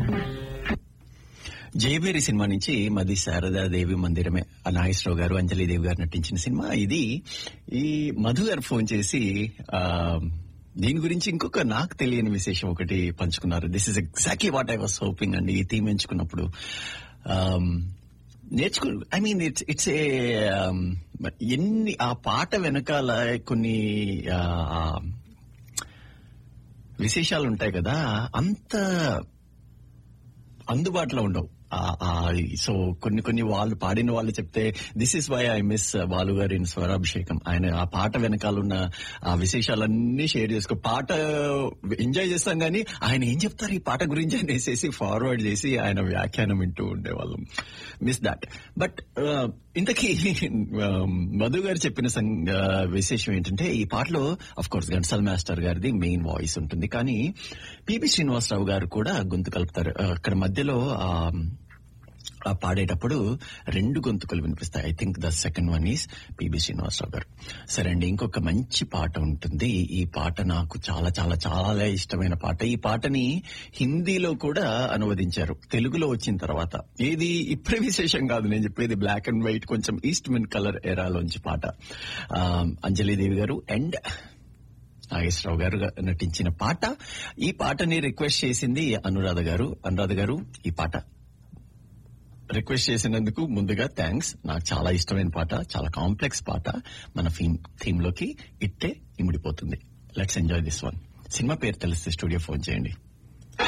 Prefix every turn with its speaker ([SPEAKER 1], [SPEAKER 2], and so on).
[SPEAKER 1] జయబేరి cinema నుంచి మది శారదా దేవి మందిరమే ఆ నాగేశ్వరరావు గారు అంజలిదేవి గారు నటించిన సినిమా ఇది ఈ మధు గారు ఫోన్ చేసి ఆ దీని గురించి ఇంకొక నాకు తెలియని విశేషం ఒకటి పంచుకున్నారు this is exactly what I was hoping అండి ఈ థీమ్ ఎంచుకున్నప్పుడు నేర్చుకు I mean it's it's a ఎన్ని ఆ పాట వెనకాల కొన్ని ఆ, ఆ, విశేషాలు ఉంటాయి కదా అంత అందుబాటులో ఉండవు సో కొన్ని కొన్ని వాళ్ళు పాడిన వాళ్ళు చెప్తే this is why I miss Balu గారి ఇన్ స్వరాభిషేకం ఆయన ఆ పాట వెనకాల ఉన్న ఆ విశేషాలన్నీ షేర్ చేసుకో పాట ఎంజాయ్ చేస్తాం కానీ ఆయన ఏం చెప్తారు ఈ పాట గురించి అనేసి ఫార్వర్డ్ చేసి ఆయన వ్యాఖ్యానం వింటూ ఉండేవాళ్ళం మిస్ దాట్ బట్ ఇంతకీ ఆ, మధు గారు చెప్పిన సం- ఆ, విశేషం ఏంటంటే ఈ పాటలో అఫ్ కోర్స్ ఘంటసాల మాస్టర్ గారిది మెయిన్ వాయిస్ ఉంటుంది కానీ పిబి శ్రీనివాసరావు గారు కూడా గొంతు కలుపుతారు ఆ, అక్కడ మధ్యలో ఆ, ఆ పాడేటప్పుడు రెండు గొంతుకలు వినిపిస్తాయి I think the second one is PB Srinivasa Rao గారు సరే అండి ఇంకొక మంచి పాట ఉంటుంది ఈ పాట నాకు చాలా చాలా చాలా ఇష్టమైన పాట ఈ పాటని హిందీలో కూడా అనువదించారు తెలుగులో వచ్చిన తర్వాత ఏది ఇప్పుడే విశేషం కాదు నేను చెప్పేది బ్లాక్ అండ్ వైట్ కొంచెం ఈస్ట్ మిన్ కలర్ ఎరాలోంచి పాట ఆ, అంజలిదేవి గారు అండ్ నాగేశ్వరరావు గారు నటించిన పాట ఈ పాటని రిక్వెస్ట్ చేసింది అనురాధ గారు అనురాధ గారు ఈ పాట రిక్వెస్ట్ చేసినందుకు ముందుగా థ్యాంక్స్ నాకు చాలా ఇష్టమైన పాట చాలా కాంప్లెక్స్ పాట మన థీమ్ లోకి ఇట్టే ఇమిడిపోతుంది లెట్స్ ఎంజాయ్ దిస్ వన్ సినిమా పేరు తెలిస్తే స్టూడియో ఫోన్ చేయండి